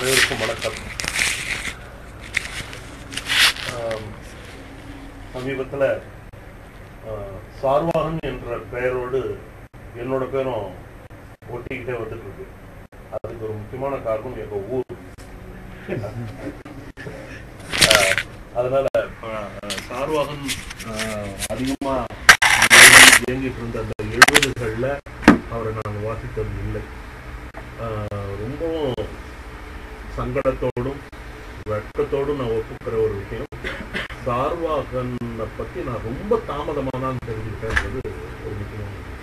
அனைவருக்கும் வணக்கம் ஆம், சமீபத்தில் சார்வாகன் என்ற பெயரோடு என்னோட பேரும் ஒட்டிக்கிட்டே வந்துட்டு இருக்கு அதுக்கு ஒரு முக்கியமான காரணம் எங்க ஊர் ஆஹ், அதனால ஆஹ், சார்வாகன் ஆஹ், அதிகமா இயங்கிட்டு இருந்த அந்த எழுபதுகளில் அவரை நான் வாசித்தது இல்லை ஆஹ், ரொம்பவும் சங்கடத்தோடும் வெட்கத்தோடும் நான் ஒப்புக்கிற ஒரு விஷயம் சார்வாகனை பத்தி நான் ரொம்ப தாமதமாக தான் தெரிஞ்சுக்கிட்டேன்றது ஒரு முக்கியமான விஷயம்.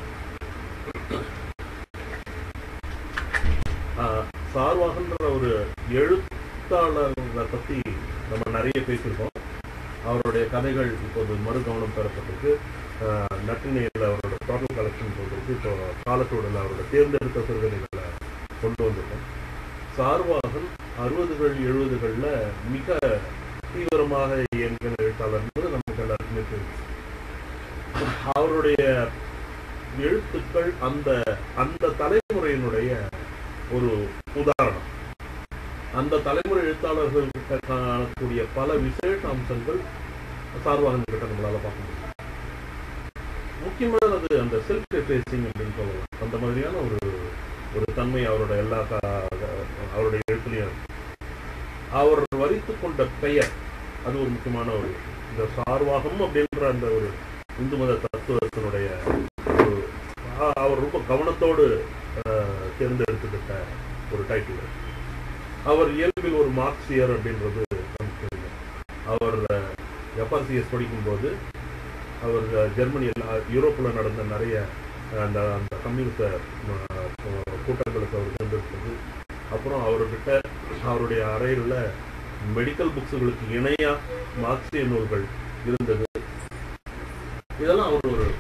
ஆஹ், சார்வாகன்ற ஒரு எழுத்தாளரை பத்தி நம்ம நிறைய பேசியிருக்கோம் அவருடைய கதைகள் இப்போது மறுகவனம் பெறப்பட்டிருக்கு ஆஹ், நட்டினியில் அவரோட டோட்டல் கலெக்ஷன் போட்டிருக்கு இப்போ காலத்தோடில் அவரோட தேர்ந்தெடுத்த சிறுகதைகளை கொண்டு வந்திருக்கோம் சார்வாகன் அறுபதுகள் எழுபதுகளில் மிக தீவிரமாக இயங்கின எழுத்தாளர் என்பது நமக்கு எல்லாருக்குமே தெரியும் அவருடைய எழுத்துக்கள் அந்த அந்த தலைமுறையினுடைய ஒரு உதாரணம் அந்த தலைமுறை எழுத்தாளர்கள் கிட்ட காணக்கூடிய பல விசேஷ அம்சங்கள் சார்வாகன் கிட்ட நம்மளால பார்க்க முடியும் முக்கியமானது அந்த செல்ஃப் எஃபேசிங் அப்படின்னு சொல்லலாம் அந்த மாதிரியான ஒரு ஒரு தன்மை அவரோட எல்லா கா- அவருடைய எழுத்துலையும் இருக்கு. அவர் வரித்து கொண்ட பெயர் அது ஒரு முக்கியமான ஒரு விஷயம். இந்த சார்வாகம் அப்படின்ற அந்த ஒரு இந்து மத தத்துவத்தினுடைய ஒரு ஆ- அவர் ரொம்ப கவனத்தோடு ஆஹ், தேர்ந்தெடுத்துக்கிட்ட ஒரு டைட்டில் அவர் இயல்பில் ஒரு மார்க்சியர் அப்படின்றது நமக்கு தெரியும் அவர் எஃப்ஆர்சிஎஸ் படிக்கும்போது அவர் அஹ், ஜெர்மனியில் அஹ், யூரோப்பில் நடந்த நிறைய அஹ், அந்த அந்த கம்யூனிஸ்ட அஹ், கூட்டங்களுக்கு அவர் தேர்ந்தெடுத்தது அப்புறம் அவர்கிட்ட அவருடைய அறையில் மெடிக்கல் புக்ஸுகளுக்கு இணையா மார்க்சிய நூல்கள் இருந்தது இதெல்லாம் அவர் ஒரு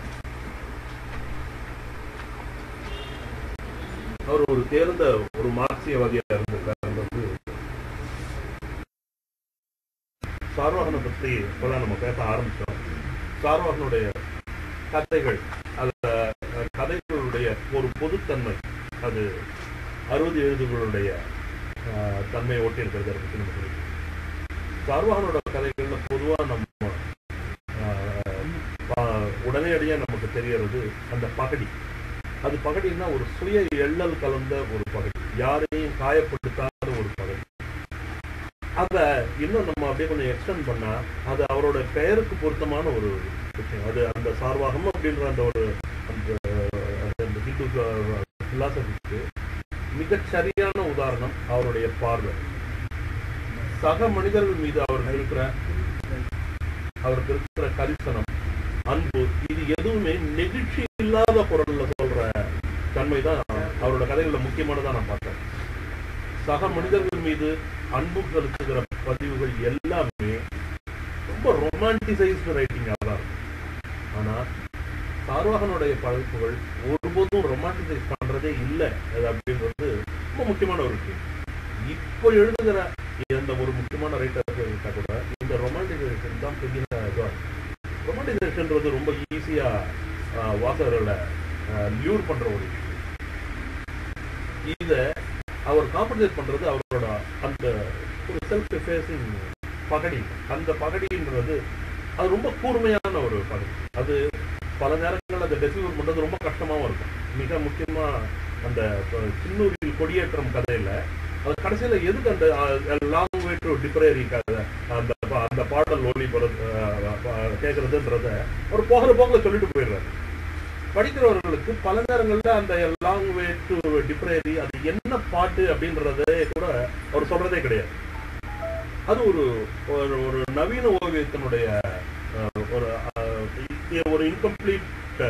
அவர் ஒரு தேர்ந்த ஒரு மார்க்சியவாதியா இருந்திருக்காருன்றது சார்வாகனை பற்றி இப்பதான் நம்ம பேச ஆரம்பிச்சோம் சார்வாகனுடைய கதைகள் அந்த அஹ், கதைகளுடைய ஒரு பொதுத்தன்மை அது அறுபது எழுதுகளுடைய ஆஹ், தன்மையை ஒட்டி இருக்கிறத பற்றி நமக்கு தெரியும் சார்வாகனோட கதைகள்ல பொதுவா நம்ம ஆஹ், பா- உடனடியாக நமக்கு தெரியறது அந்த பகடி அது பகடின்னா ஒரு சுய எள்ளல் கலந்த ஒரு பகடி யாரையும் காயப்படுத்தாத ஒரு பகடி அத இன்னும் நம்ம அப்படியே கொஞ்சம் எக்ஸ்டெண்ட் பண்ணா அது அவரோட பெயருக்கு பொருத்தமான ஒரு விஷயம் அது அந்த சார்வாகம் அப்படின்ற அந்த ஒரு அந்த அந்த ஹிந்து பிலாசபிக்கு மிகச் சரியான உதாரணம் அவருடைய பார்வை சக மனிதர்கள் மீது அவருக்கு இருக்கிற அவருக்கு இருக்கிற கரிசனம் அன்பு இது எதுவுமே நெகிழ்ச்சி இல்லாத குரல்ல சொல்ற தன்மை தான் அவரோட கதைகள்ல முக்கியமானதா நான் பார்த்தேன் சக மனிதர்கள் மீது அன்பு செலுத்துகிற பதிவுகள் எல்லாமே ரொம்ப ரொமான்டிசைஸ்டு ரைட்டிங்காக தான் இருக்கும் ஆனா சார்வாகனுடைய படைப்புகள் ஒருபோதும் ரொமான்டிசைஸ் பண்றதே இல்லை அது அப்படின்றது ரொம்ப முக்கியமான ஒரு விஷயம் இப்போ எழுதுகிற இந்த ஒரு முக்கியமான ரைட்டர்கள் கிட்ட கூட இந்த ரொமான்டிசேஷன் தான் பெரிய இதுவா ரொமான்டிசேஷன்ன்றது ரொம்ப ஈஸியா வாசகர்களை லியூர் பண்ற ஒரு விஷயம் இத அவர் காம்பன்சேட் பண்றது அவரோட அந்த ஒரு செல்ஃப் எஃபேசிங் பகடி அந்த பகடின்றது அது ரொம்ப கூர்மையான ஒரு பகடி அது பல நேரங்கள்ல அதை டெசிவர் பண்றது ரொம்ப கஷ்டமாவும் இருக்கும் மிக முக்கியமா அந்த ப- சின்னூரில் கொடியேற்றம் கதையில அது கடைசியில எதுக்கு அந்த லாங் வே டு டிப்ரேரி கதை அந்த பா- அந்த பாடல் ஒளி கேட்கறதுன்றத அவர் போகிற போக்கில் சொல்லிட்டு போயிடுறாரு படிக்கிறவர்களுக்கு பல நேரங்கள்ல அந்த லாங் வே டு டிப்ரேரி அது என்ன பாட்டு அப்படின்றதே கூட அவர் சொல்றதே கிடையாது அது ஒரு ஒரு ஒரு நவீன ஓவியத்தினுடைய அஹ், ஒரு அஹ், இ- ஒரு இன்கம்ப்ளீட்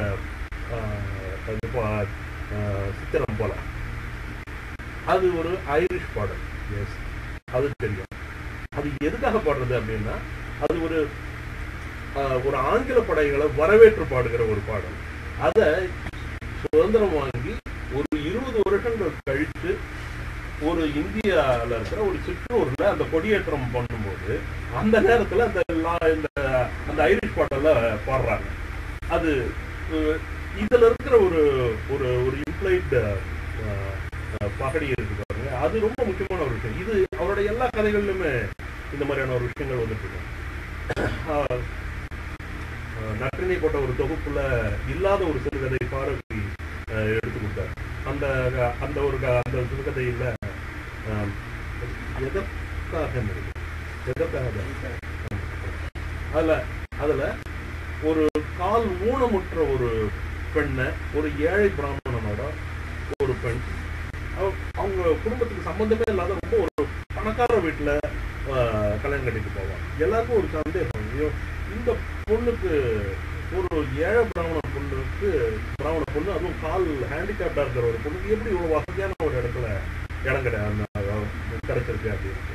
சித்திரம் போல அது ஒரு ஐரிஷ் பாடல் எஸ் அது தெரியும் அது எதுக்காக பாடுறது அப்படின்னா அது ஒரு அஹ், ஒரு ஆங்கில படைகளை வரவேற்று பாடுகிற ஒரு பாடல் அத சுதந்திரம் வாங்கி ஒரு இருபது வருஷங்கள் கழித்து ஒரு இந்தியால இருக்கிற ஒரு சிற்றூர்ல அந்த கொடியேற்றம் பண்ணும்போது அந்த நேரத்துல அந்த லா- இந்த அந்த ஐரிஷ் பாட்டல்ல பாடுறாங்க அது அஹ், இதுல இருக்கிற ஒரு ஒரு ஒரு இம்ப்ளைட் பகடி இருக்கு பாருங்க அது ரொம்ப முக்கியமான ஒரு விஷயம் இது அவருடைய எல்லா கதைகளிலுமே இந்த மாதிரியான ஒரு விஷயங்கள் வந்துட்டு இருக்கு ஆஹ் ஆஹ் நற்றினை போட்ட ஒரு தொகுப்புல இல்லாத ஒரு சிறுகதை பாரதி ஆஹ் எடுத்து கொடுத்தார் அந்த அந்த ஒரு க- அந்த சிறுகதையில ஆஹ் எதற்காக இருக்கு? எதற்காக அது? அதுல அதுல ஒரு கால் ஊனமுற்ற ஒரு பெண்ணை ஒரு ஏழை பிராமணனோட ஒரு பெண் அவ- அவங்க குடும்பத்துக்கு சம்பந்தமே இல்லாத ரொம்ப ஒரு பணக்கார வீட்டுல ஆஹ், கல்யாணம் கட்டிட்டு போவாங்க எல்லாருக்கும் ஒரு சந்தேகம் ஐயோ இந்த பொண்ணுக்கு ஒரு ஏழை பிராமண பொண்ணுக்கு பிராமண பொண்ணு அதுவும் கால் ஹேண்டிகேப்டா இருக்கிற ஒரு பொண்ணுக்கு எப்படி இவ்வளவு வசதியான ஒரு இடத்துல இடம் கிடையாது கிடைச்சிருக்கு அப்படின்னு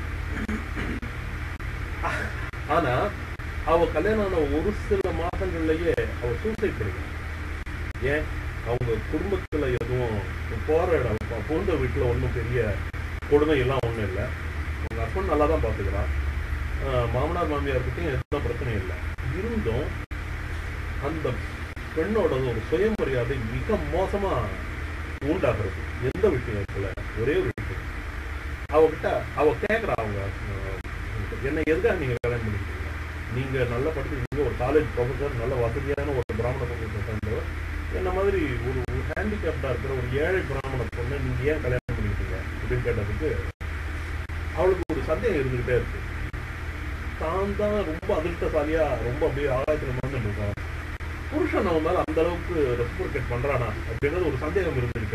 ஆனா அவ கல்யாணம் ஆன ஒரு சில மாதங்கள்லயே அவ சூசைட் பண்ணிக்கலாம் ஏன் அவங்க குடும்பத்துல எதுவும் போற இடம் ப- புகுந்த வீட்டுல ஒன்றும் பெரிய கொடுமை எல்லாம் ஒண்ணும் இல்லை அவங்க ஹஸ்பண்ட் நல்லா தான் பாத்துக்கிறான் ஆஹ் மாமனார் மாமியார்கிட்டையும் எந்த பிரச்சனையும் இல்லை இருந்தும் அந்த பெண்ணோட ஒரு சுயமரியாதை மிக மோசமா உண்டாகிறது எந்த விஷயத்துல ஒரே ஒரு விஷயம் அவகிட்ட அவ கேக்குறா அவங்க ஆஹ், என்ன எதுக்காக நீங்க கல்யாணம் பண்ணிக்கிட்டீங்க நீங்க நல்ல படிச்சிருக்கீங்க ஒரு காலேஜ் ப்ரொஃபசர் நல்ல வசதியான ஒரு பிராமண பொண்ணு சேர்ந்தவர் என்ன மாதிரி ஒரு ஹேண்டிகேப்டா இருக்கிற ஒரு ஏழை பிராமண பொண்ணை நீங்க ஏன் கல்யாணம் பண்ணிக்கிட்டீங்க அப்படின்னு கேட்டதுக்கு அவளுக்கு ஒரு சந்தேகம் இருந்துகிட்டே இருக்கு தான் தான் ரொம்ப அதிர்ஷ்டசாலியா ரொம்ப அப்படியே ஆகாயத்துல மறந்துட்டு இருக்கான் புருஷன் அவன் மேல அந்த அளவுக்கு ரெஸ்பெக்ட் பண்றானா அப்படின்றது ஒரு சந்தேகம் இருந்துகிட்டு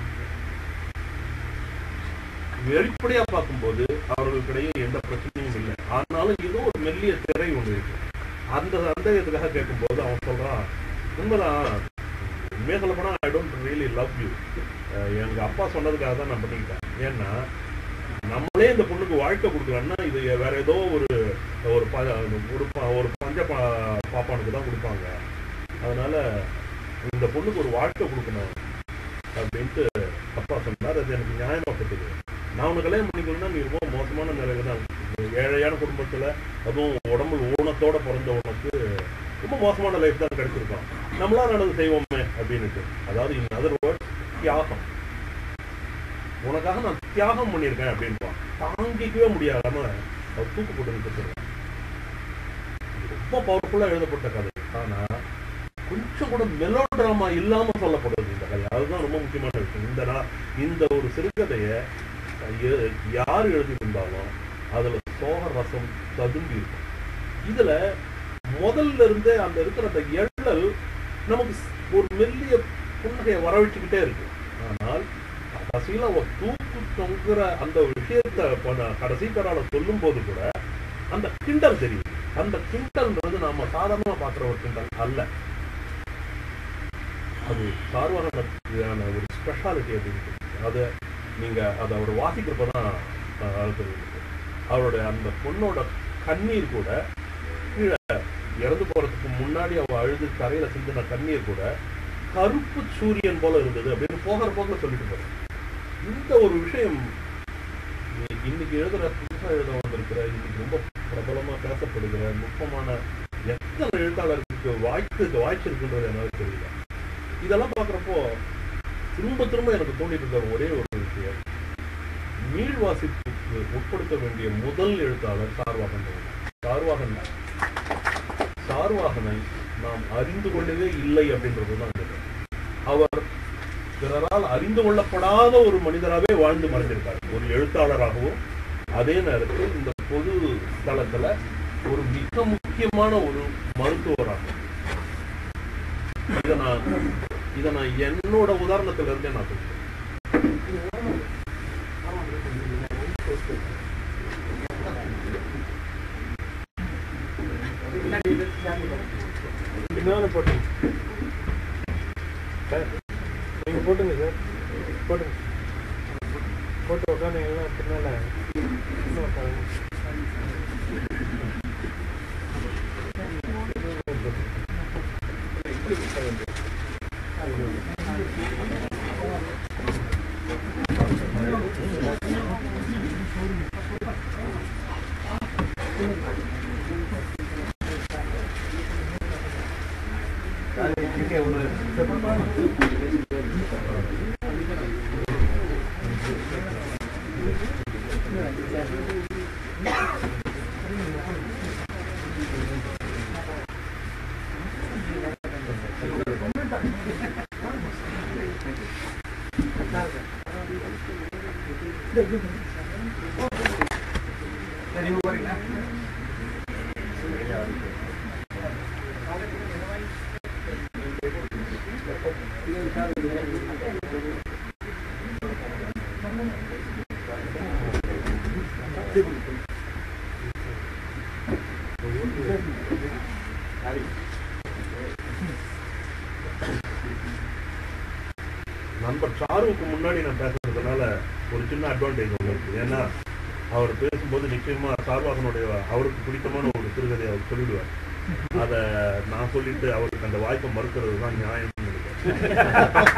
வெளிப்படையா பார்க்கும்போது அவர்களுக்கிடையே எந்த பிரச்சனையும் இல்லை ஆனாலும் ஏதோ ஒரு மெல்லிய திரை ஒண்ணு இருக்கு அந்த சந்தேகத்துக்காக கேட்கும்போது அவன் சொல்றான் உண்மைதான் உண்மையை சொல்ல போனா I don't really love you எங்க அப்பா சொன்னதுக்காக தான் நான் பண்ணிக்கிட்டேன் ஏன்னா நம்மளே இந்த பொண்ணுக்கு வாழ்க்கை கொடுக்கலன்னா இது வேற ஏதோ ஒரு ஒரு ப- ஒரு ப- ஒரு பஞ்ச பா- பாப்பானுக்கு தான் கொடுப்பாங்க அதனால இந்த பொண்ணுக்கு ஒரு வாழ்க்கை கொடுக்கணும் அப்படின்ட்டு அப்பா சொன்னார் அது எனக்கு நியாயமா பட்டுது நான் உனக்கு கல்யாணம் பண்ணிக்கணும்னா நீ ரொம்ப மோசமான நிலையில தான் ஏழையான குடும்பத்துல அதுவும் உடம்பு ஊனத்தோட பிறந்த உனக்கு ரொம்ப மோசமான லைஃப் தான் கிடைச்சிருக்கும் நம்மளா நடந்து செய்வோமே அப்படின்னுட்டு அதாவது இன் அதர் வேர்ட் தியாகம் உனக்காக நான் தியாகம் பண்ணியிருக்கேன் அப்படின்பான் தாங்கிக்கவே முடியாம அவர் தூக்கு போட்டு நிறுத்திடுறான் இது ரொம்ப பவர்ஃபுல்லா எழுதப்பட்ட கதை ஆனா கொஞ்சம் கூட மெலோ டிராமா இல்லாம சொல்லப்படுறது இந்த கதை அதுதான் ரொம்ப முக்கியமான விஷயம் இந்த நா- இந்த ஒரு சிறுகதைய எ- யார் எழுதியிருந்தாலும் அதுல சோக ரசம் ததும்பி இருக்கும் இதுல முதல்ல இருந்தே அந்த இருக்கிற அந்த எழல் நமக்கு ஸ்- ஒரு மெல்லிய புன்னகையை வரவழைச்சுக்கிட்டே இருக்கு ஆனால் கடைசியில அவ தூக்கு தொங்குற அந்த விஷயத்த பண்ண- கடைசி கரால சொல்லும் போது கூட அந்த கிண்டல் தெரியும் அந்த கிண்டல்ன்றது நாம சாதாரணமா பாக்குற ஒரு கிண்டல் அல்ல அது சார்வான ஒரு ஸ்பெஷாலிட்டி அப்படின்னு அதை நீங்க அதை அவர் வாசிக்கிறப்பதான் அஹ், அது தெரியும் அவருடைய அந்த பொண்ணோட கண்ணீர் கூட கீழே இறந்து போறதுக்கு முன்னாடி அவ அழுது கரையில சிந்தின கண்ணீர் கூட கருப்பு சூரியன் போல இருந்தது அப்படின்னு போகிற போக்கில் சொல்லிட்டு போறேன் இந்த ஒரு விஷயம் இ- இன்னைக்கு எழுதுற புதுசா எழுத வந்திருக்கிற இன்னைக்கு ரொம்ப பிரபலமா பேசப்படுகிற நுட்பமான எத்தனை எழுத்தாளருக்கு வாய்ப்பு வாய்ச்சிருக்குன்றது என்னால தெரியல இதெல்லாம் பார்க்குறப்போ திரும்ப திரும்ப எனக்கு தோண்டிட்டு இருக்க ஒரே ஒரு விஷயம் மீள் வாசிப்புக்கு உட்படுத்த வேண்டிய முதல் எழுத்தாளர் சார்வாகன் அவர்கள். சார்வாகன் சார்வாகனை நாம் அறிந்து கொள்ளவே இல்லை அப்படின்றது தான் கேட்டேன். அவர் பிறரால் அறிந்து கொள்ளப்படாத ஒரு மனிதராகவே வாழ்ந்து மறைஞ்சிருக்கார் ஒரு எழுத்தாளராகவும் அதே நேரத்தில் இந்த பொது தளத்துல ஒரு மிக முக்கியமான ஒரு மருத்துவராகும் இதை நான் இதை நான் என்னோட உதாரணத்துல இருந்தே நான் சொல்றேன் இன்னொன்று போட்டுங்க சார் நீங்கள் போட்டுங்க சார் போட்டுங்க போட்டு உட்காந்துங்கன்னா பின்னால் இன்னும் உட்காருங்க. நண்பர் சாருவுக்கு முன்னாடி நான் பேசுறதுனால ஒரு சின்ன அட்வான்டேஜ் உங்களுக்கு ஏன்னா அவர் பேசும்போது நிச்சயமா சார்வாகனுடைய அவருக்கு பிடித்தமான ஒரு சிறுகதை அவர் சொல்லிடுவார் அதை நான் சொல்லிட்டு அவருக்கு அந்த வாய்ப்பை மறுக்கிறது தான் நியாயம்னு நினைக்கிறேன்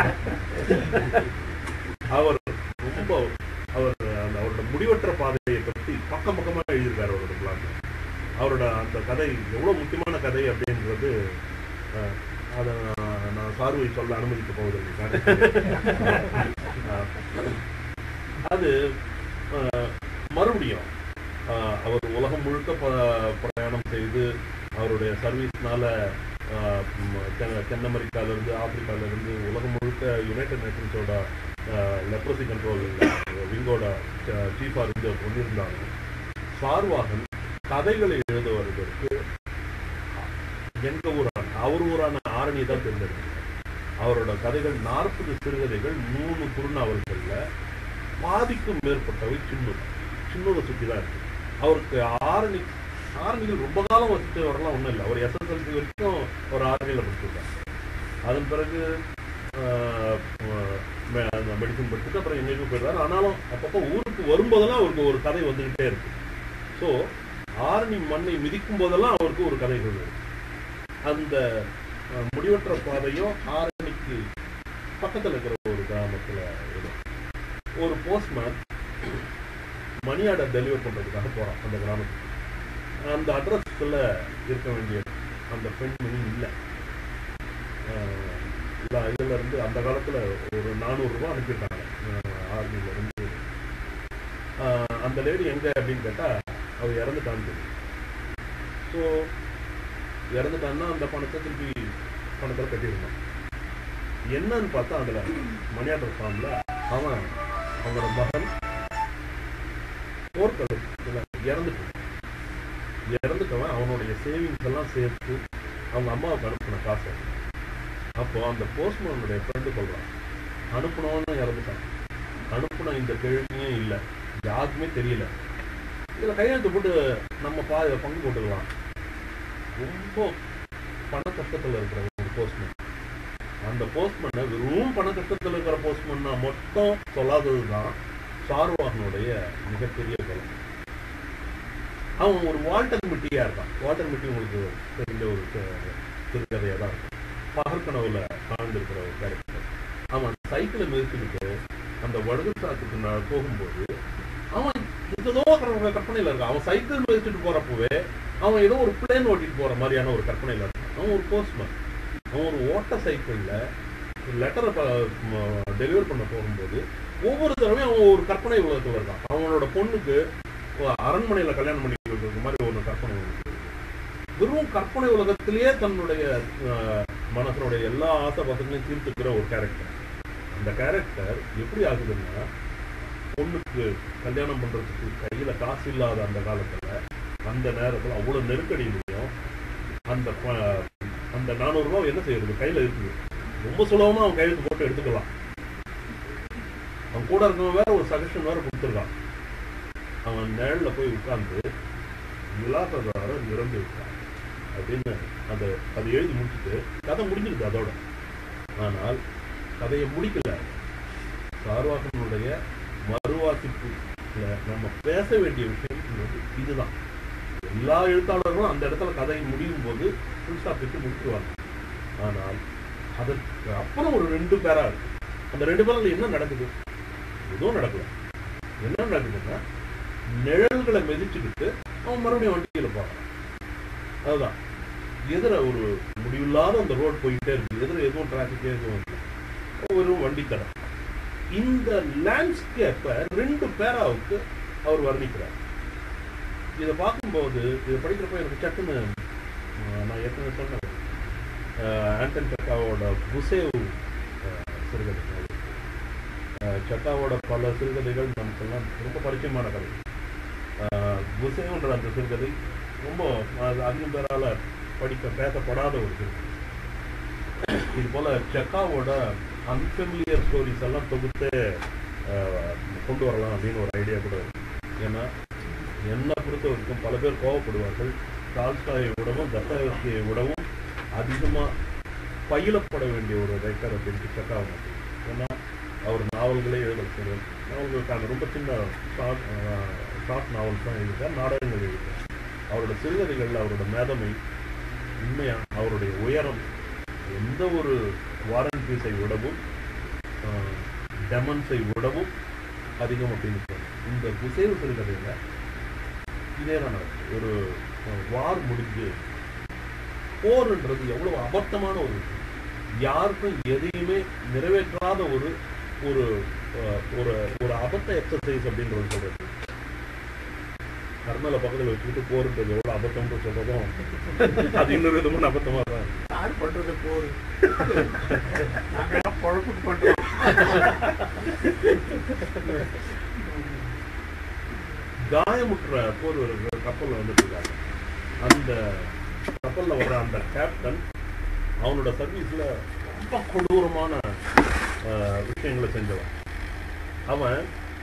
அவர் ரொம்ப அவர் அந்த அவரோட முடிவற்ற பாதையை பற்றி பக்கம் பக்கமா எழுதியிருக்காரு அவரோட பிளான் அவரோட அந்த கதை எவ்வளவு முக்கியமான கதை அப்படின்றது அஹ், அதை நான் நான் சார்வை சொல்ல அனுமதிக்க போவதில்லை அஹ், அது அஹ், மறுபடியும் அஹ், அவர் உலகம் முழுக்க ப- பிரயாணம் செய்து அவருடைய சர்வீஸ்னால அஹ், ம், தென் தென் அமெரிக்கால இருந்து ஆப்பிரிக்கால இருந்து உலகம் முழுக்க யுனைடெட் நேஷன்ஸோட லெப்ரசி கண்ட்ரோல் விங்கோட சீஃபாக இருந்து அவர் கொண்டிருந்தாங்க சார்வாகன் கதைகளை எழுத வருவதற்கு எங்க ஊரான அவர் ஊரான ஆரணி தான் தேர்ந்தெடுத்தார் அவரோட கதைகள் நாற்பது சிறுகதைகள் மூணு குறுநாவல்கள்ல பாதிக்கும் மேற்பட்டவை சின்னூர் சின்னூரை சுற்றி தான் இருக்கு அவருக்கு ஆரணி ஆரணியில் ரொம்ப காலம் வச்சுட்டு வரலாம் ஒன்றும் இல்லை அவர் எஸ்எஸ்எல்சி வரைக்கும் ஒரு ஆரணியில் படிச்சிருக்கார் அதன் பிறகு மெடிசன் படிச்சுட்டு அப்புறம் எங்கேயும் போயிடுறாரு ஆனாலும் அப்பப்போ ஊருக்கு வரும்போதெல்லாம் அவருக்கு ஒரு கதை வந்துகிட்டே இருக்கு ஸோ ஆரணி மண்ணை மிதிக்கும் போதெல்லாம் அவருக்கு ஒரு கதைகள் வரும் அந்த அஹ், முடிவற்ற பாதையும் ஆரணிக்கு பக்கத்தில் இருக்கிற ஒரு கிராமத்தில் இருக்கும் ஒரு போஸ்ட்மேன் மணி ஆர்டர் டெலிவர் பண்ணுறதுக்காக போகிறான் அந்த கிராமத்துக்கு அந்த அட்ரஸ்ல இருக்க வேண்டிய அந்த பெண்மணி இல்லை இதுல இருந்து அந்த காலத்துல ஒரு நானூறு ரூபாய் அனுப்பியிருக்காங்க ஆர்மியில இருந்து ஆஹ் அந்த லேடி எங்க அப்படின்னு கேட்டா அவ இறந்துட்டான்னு தெரியும் ஸோ இறந்துட்டான்னா அந்த பணத்தை திருப்பி பணத்தில் கட்டியிருந்தான் என்னன்னு பார்த்தா அதுல மணியாட்டர் ஃபார்ம்ல அவன் அவனோட மகன் போர்க்களத்துல இறந்துட்டு இறந்துட்டவன் அவனுடைய சேவிங்ஸ் எல்லாம் சேர்த்து அவங்க அம்மாவுக்கு அனுப்பின காசு அப்போ அந்த போஸ்ட்மேனுடைய ஃப்ரெண்டு சொல்றான் அனுப்புனவன்னு இறந்துட்டான் அனுப்புன இந்த கேள்வியே இல்லை யாருக்குமே தெரியல இதுல கையெழுத்து போட்டு நம்ம பா பங்கு போட்டுக்கலாம் ரொம்ப பண கஷ்டத்துல இருக்கிற ஒரு போஸ்ட்மேன் அந்த போஸ்ட்மேனை வெறும் பண கஷ்டத்துல இருக்கிற போஸ்ட்மேன்னா மட்டும் சொல்லாததுதான் சார்வாகனுடைய மிகப்பெரிய பலம் அவன் ஒரு வால்டர் மிட்டியா இருக்கான் வால்டர் மிட்டி உங்களுக்கு தெரிஞ்ச ஒரு சி- சிறுகதையா தான் இருக்கும் பகற்கனவுல வாழ்ந்திருக்கிற ஒரு கேரக்டர் அவன் சைக்கிளை மிதிச்சுக்கிட்டு அந்த வடுகு சாத்துக்கு நான் போகும்போது அவன் ஏதோ கற்ப- கற்பனையில இருக்கான் அவன் சைக்கிள் மிதிச்சுட்டு போறப்பவே அவன் ஏதோ ஒரு பிளேன் ஓட்டிட்டு போற மாதிரியான ஒரு கற்பனையில இருக்கான் அவன் ஒரு போஸ்ட்மேன் அவன் ஒரு ஓட்ட சைக்கிள்ல லெட்டரை டெலிவர் பண்ண போகும்போது ஒவ்வொரு தடவையும் அவன் ஒரு கற்பனை உலகத்துல இருக்கான் அவனோட பொண்ணுக்கு அரண்மனையில கல்யாணம் பண்ணி வைக்கிறது மாதிரி ஒரு கற்பனை உலகம் இருக்கு. வெறும் கற்பனை உலகத்திலேயே தன்னுடைய அஹ், மனசனுடைய எல்லா ஆசை பசங்களையும் தீர்த்துக்கிற ஒரு கேரக்டர் அந்த கேரக்டர் எப்படி ஆகுதுன்னா பொண்ணுக்கு கல்யாணம் பண்றதுக்கு கையில காசு இல்லாத அந்த காலத்துல அந்த நேரத்துல அவ்வளவு நெருக்கடியிலையும் அந்த ப- அந்த நானூறு ரூபாய் என்ன செய்யறது கையில இருக்குது ரொம்ப சுலபமா அவன் கையெழுத்து போட்டு எடுத்துக்கலாம் அவன் கூட இருக்கவன் வேற ஒரு சஜஷன் வேற கொடுத்துருக்கான் அவன் நிழல்ல போய் உட்கார்ந்து விலாசதாரர் இறந்து விட்டான் அப்படின்னு அந்த அதை எழுதி முடிச்சுட்டு கதை முடிஞ்சிருது அதோட ஆனால் கதையை முடிக்கல சார்வாகனுடைய மறுவாசிப்புல நம்ம பேச வேண்டிய விஷயம் வந்து இதுதான் எல்லா எழுத்தாளர்களும் அந்த இடத்துல கதை முடியும் போது ஃபுல் ஸ்டாப் வச்சு முடிச்சிருவாங்க ஆனால் அதற்கு அப்புறம் ஒரு ரெண்டு பேரா இருக்கு அந்த ரெண்டு பேரில் என்ன நடக்குது எதுவும் நடக்கல என்ன நடக்குதுன்னா நிழல்களை மிதிச்சுக்கிட்டு அவன் மறுபடியும் வண்டியில போறான் அதுதான் எதிர ஒரு முடிவில்லாத அந்த ரோடு போயிட்டே இருக்கு எதிர எதுவும் டிராபிக் எதுவும் இல்லை வெறும் வண்டி தடம் இந்த லேண்ட்ஸ்கேப்பை ரெண்டு பேராவுக்கு அவர் வர்ணிக்கிறார் இதை பார்க்கும்போது இதை படிக்கிறப்ப எனக்கு சட்டுன்னு அஹ், நான் ஏற்கனவே சொன்னேன் அஹ், ஆண்டன் சக்காவோட குசேவ் அஹ், சிறுகதை ஞாபகம் இருக்கு. அஹ், சக்காவோட பல சிறுகதைகள் நமக்கெல்லாம் ரொம்ப பரிச்சயமான கதை அஹ், குசேவ்ன்ற அந்த சிறுகதை ரொம்ப அது அதிகம் பேரால படிக்க பேசப்படாத ஒரு சிறுகதை இது போல செக்காவோட அன்ஃபெமிலியர் ஸ்டோரிஸ் எல்லாம் தொகுத்து அஹ், கொண்டு வரலாம் அப்படின்னு ஒரு ஐடியா கூட இருக்கு ஏன்னா என்னை பொறுத்த வரைக்கும் பல பேர் கோவப்படுவார்கள் டால்ஸ்டாயை விடவும் தஸ்தாயவஸ்கியை விடவும் அதிகமாக பயிலப்பட வேண்டிய ஒரு ரைட்டர் அப்படின்ட்டு செக்காவை ஏன்னா அவர் நாவல்களே எழுதல் நாவல்களுக்கான ரொம்ப சின்ன ஷார்ட் ஷார்ட் நாவல்ஸ் தான் எழுதிட்டார் நாடகங்கள் எழுதிட்டார் அவரோட சிறுகதைகளில் அவரோட மேதமை உண்மையா அவருடைய உயரம் எந்த ஒரு வாரன் பீஸை விடவும் டெமன்ஸை விடவும் அதிகம் அப்படின்னு சொல்லணும் இந்த குசேவு சிறுகதையில் இதே தான் நடக்குது ஒரு வார் முடிஞ்சு போர்ன்றது எவ்வளவு அபத்தமான ஒரு விஷயம் யாருக்கும் எதையுமே நிறைவேற்றாத ஒரு ஒரு அஹ், ஒரு ஒரு அபத்த எக்ஸசைஸ் அப்படின்றது சொல்றது கர்மல பக்கத்துல வச்சுக்கிட்டு போர்ன்றது எவ்வளவு அபத்தம்னு சொல்றதும் அது இன்னொரு விதமான அபத்தமா தான் இருக்கு. யார் பண்றது போர் நாங்கெல்லாம் பொழப்புக்கு பண்றோம் காயமுற்ற போர் வீரர்கள் கப்பல்ல வந்துட்டு இருக்காங்க அந்த கப்பல்ல வர அந்த கேப்டன் அவனோட சர்வீஸ்ல ரொம்ப கொடூரமான அஹ், விஷயங்களை செஞ்சவன் அவன்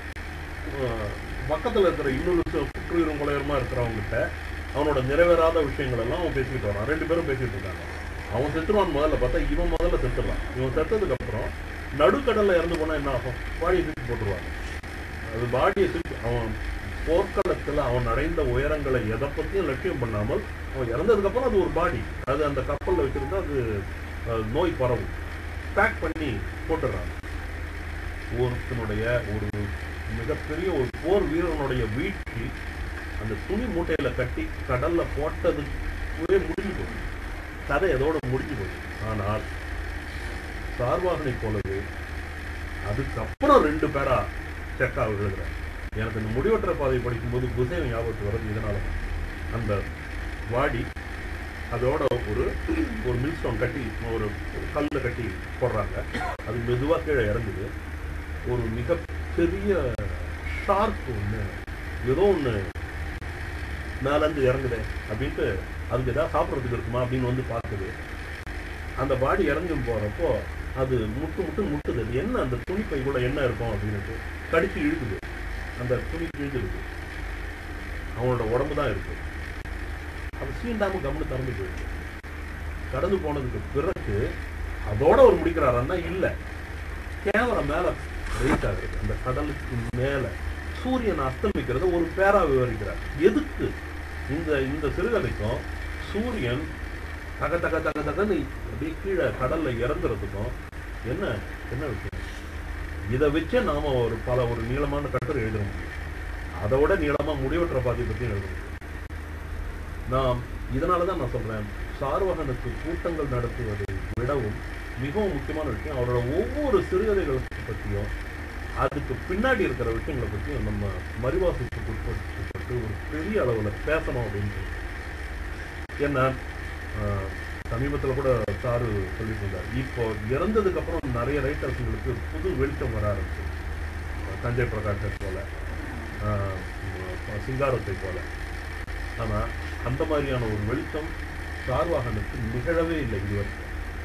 அஹ், பக்கத்துல இருக்கிற இன்னொரு சு- குற்றுயிரும் கொலையருமா இருக்கிறவங்கிட்ட அவனோட நிறைவேறாத விஷயங்கள் எல்லாம் அவன் பேசிக்கிட்டு வரான் ரெண்டு பேரும் பேசிட்டு இருக்காங்க அவன் செத்துருவான் முதல்ல பார்த்தா இவன் முதல்ல செத்துடலாம் இவன் செத்ததுக்கு அப்புறம் நடுக்கடல்ல இறந்து போனா என்ன ஆகும் பாடியை தூக்கி போட்டுருவாங்க அது பாடியை தூக்கி அவன் போர்க்களத்துல அவன் அடைந்த உயரங்களை எதை பத்தியும் லட்சியம் பண்ணாமல் அவன் இறந்ததுக்கு அப்புறம் அது ஒரு பாடி அது அந்த கப்பல்ல வச்சிருந்தா அது அஹ், நோய் பரவும் பேக் பண்ணி போட்டுடுறாங்க ஒருத்தனுடைய ஒரு மிகப்பெரிய ஒரு போர் வீரனுடைய வீழ்ச்சி அந்த துணி மூட்டையில கட்டி கடல்ல போட்டதுக்குவே முடிஞ்சு போகுது கதை அதோட முடிஞ்சு போகுது ஆனால் சார்வாகனை போலவே அதுக்கப்புறம் ரெண்டு பேரா செக்கா எழுதுறாரு எனக்கு இந்த முடிவற்ற பாதை படிக்கும்போது குசேவன் ஞாபகத்துக்கு வர்றது இதனால தான். அந்த வாடி அதோட ஒரு ஒரு மில் ஸ்டோன் கட்டி ஒரு ஒரு கல்லை கட்டி போடுறாங்க அது மெதுவாக கீழே இறங்குது ஒரு மிகப்பெரிய ஷார்க் ஒன்று ஏதோ ஒன்று மேலேருந்து இறங்குதே அப்படின்ட்டு அதுக்கு ஏதாவது சாப்பிட்றதுக்கு இருக்குமா அப்படின்னு வந்து பார்க்குது அந்த பாடி இறங்கும் போகிறப்போ அது முட்டு முட்டு முட்டுது அது என்ன அந்த துணிப்பைக்குள்ள என்ன இருக்கும் அப்படின்னுட்டு கடிச்சு இழுக்குது அந்த துணி இழுக்குது அவனோட உடம்பு தான் இருக்கு அது சீண்டாம கம்னு திறந்து போயிடுது கடந்து போனதுக்கு பிறகு அதோட ஒரு முடிக்கிறாருன்னா இல்ல கேமரா மேல ரைட் ஆகுது அந்த கடலுக்கு மேல சூரியன் அஸ்தமிக்கிறத ஒரு பேரா விவரிக்கிறார் எதுக்கு இந்த இந்த சிறுகதைக்கும் சூரியன் தக தக தக தகன்னு அப்படியே கீழே கடல்ல இறங்குறதுக்கும் என்ன என்ன விஷயம் இதை வச்சே நாம ஒரு பல ஒரு நீளமான கட்டுரை எழுத முடியும் அதை விட நீளமா முடிவற்ற பாதை பற்றியும் எழுத முடியும் நாம் இதனால தான் நான் சொல்றேன் சார்வகனுக்கு கூட்டங்கள் நடத்துவதை விடவும் மிகவும் முக்கியமான விஷயம் அவரோட ஒவ்வொரு சிறுகதைகளை பற்றியும் அதுக்கு பின்னாடி இருக்கிற விஷயங்களை பற்றியும் நம்ம மறுவாசிப்புக்கு உட்பட்டு ஒரு பெரிய அளவுல பேசணும் அப்படின்னு சொல்லி ஏன்னா ஆஹ், சமீபத்துல கூட சாரு சொல்லிட்டு இருந்தார் இப்போ இறந்ததுக்கு அப்புறம் நிறைய ரைட்டர்ஸுங்களுக்கு புது வெளிச்சம் வர ஆரம்பிச்சு சஞ்சய் பிரகாஷ் போல ஆஹ், சிங்காரத்தை போல ஆனா அந்த மாதிரியான ஒரு வெளிச்சம் சார்வாகனுக்கு நிகழவே இல்லை இதுவரைக்கும்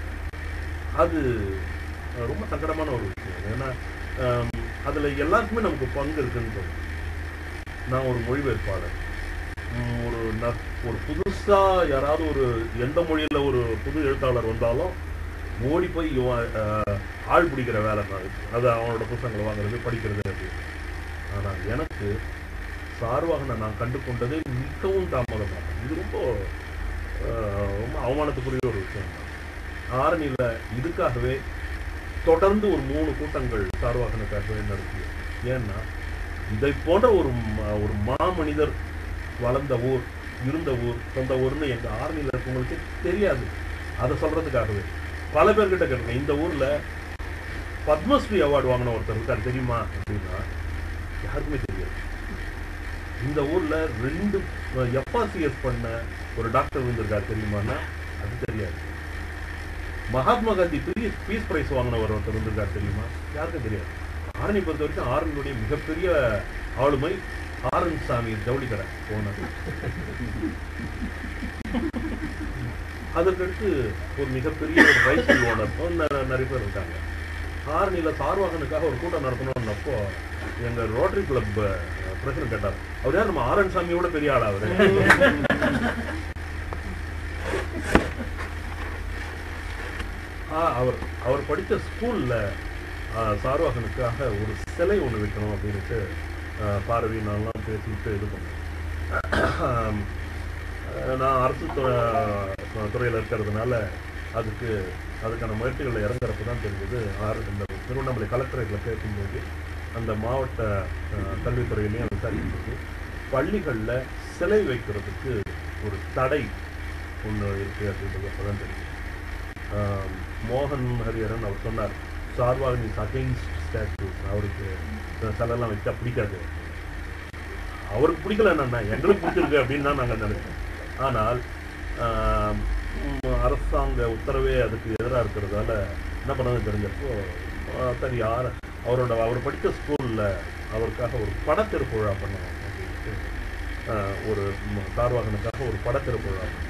அது அஹ், ரொம்ப சங்கடமான ஒரு விஷயம் ஏன்னா ஆம், அதுல எல்லாருக்குமே நமக்கு பங்கு இருக்குன்னு தோணும் நான் ஒரு மொழிபெயர்ப்பாளர் உம், ஒரு ந- ஒரு புதுசா யாராவது ஒரு எந்த மொழியில ஒரு புது எழுத்தாளர் வந்தாலும் ஓடி போய் இவன், அஹ், ஆள் பிடிக்கிற வேலை தான் அது. அது அவனோட புத்தகங்களை வாங்குறது படிக்கிறது அப்படின்னு ஆனா எனக்கு சார்வாகனை நான் கண்டு கொண்டதே மிகவும் தாமதமாக இது ரொம்ப அஹ், ரொம்ப அவமானத்துக்குரிய ஒரு விஷயம் தான் ஆரணியில் இதுக்காகவே தொடர்ந்து ஒரு மூணு கூட்டங்கள் சார்வாகனுக்காகவே நடத்தியது ஏன்னா இதை போன்ற ஒரு ம- ஒரு மாமனிதர் வளர்ந்த ஊர் இருந்த ஊர் சொந்த ஊர்னு எங்க ஆர்மியில் இருக்கவங்களுக்கு தெரியாது அதை சொல்றதுக்காகவே பல பேர்கிட்ட கேட்டிருக்கேன் இந்த ஊர்ல பத்மஸ்ரீ அவார்டு வாங்கின ஒருத்தர் இருக்கார் தெரியுமா அப்படின்னா யாருக்குமே தெரியாது இந்த ஊர்ல ரெண்டு எஃப்ஆர்சிஎஸ் பண்ண ஒரு டாக்டர் வந்திருக்காரு தெரியுமான்னா அது தெரியாது மகாத்மா காந்தி பெரிய பீஸ் பிரைஸ் வாங்கினவர் ஒருத்தர் வந்திருக்காரு தெரியுமா யாருக்கும் தெரியாது ஆரணி பொறுத்த வரைக்கும் ஆரணியுடைய மிகப்பெரிய ஆளுமை ஆரன் சாமி ஜவுளி கடை போனது அதற்கடுத்து ஒரு மிகப்பெரிய ஒரு ரைஸ் ஓனர் நிறைய பேர் இருக்காங்க ஆரணியில சார்வாகனுக்காக ஒரு கூட்டம் நடத்தணும்னப்போ எங்க ரோட்டரி கிளப் பிரசிடன்ட் கேட்டார் அவர் யார் நம்ம ஆரன் சாமியோட பெரிய ஆளா அவரு ஆ, அவர் அவர் படித்த ஸ்கூல்ல சார்வாகனுக்காக ஒரு சிலை ஒன்று வைக்கணும் அப்படின்ட்டு ஆ, பார்வதி நான்லாம் பேசிட்டு இது பண்ணோம் ஆம், ஆ, நான் அரசு து- துறையில இருக்கிறதுனால அதுக்கு அதுக்கான முயற்சிகளில் இறங்குறப்ப தான் தெரிஞ்சது ஆறு இந்த திருவண்ணாமலை கலெக்டரேட்டில் கேட்கும்போது அந்த மாவட்ட ஆ, கல்வித்துறையிலையும் விசாரிக்கும்போது பள்ளிகளில் சிலை வைக்கிறதுக்கு ஒரு தடை ஒன்று இருக்குது அப்படின்றது அப்போ தான் தெரியும் ஆம், மோகன் ஹரிஹரன் அவர் சொன்னார் சார்வாக இஸ் அகெயின்ஸ்ட் ஸ்டாச்சூஸ் அவருக்கு இந்த சிலைலாம் வச்சா பிடிக்காது அவருக்கு பிடிக்கல என்னன்னா எங்களுக்கு பிடிச்சிருக்கு அப்படின்னு தான் நாங்கள் நினைச்சோம் ஆனால் ஆம், ம், அரசாங்க உத்தரவே அதுக்கு எதிராக இருக்கிறதால என்ன பண்ணது தெரிஞ்சப்போ ஆ, சரி யார் அவரோட அவர் படித்த ஸ்கூலில் அவருக்காக ஒரு படத்திருப்புழா பண்ணோம் அப்படின்ட்டு ஆ, ஒரு ம், சார்வாகனுக்காக ஒரு படத்திருப்புழா பண்ணோம்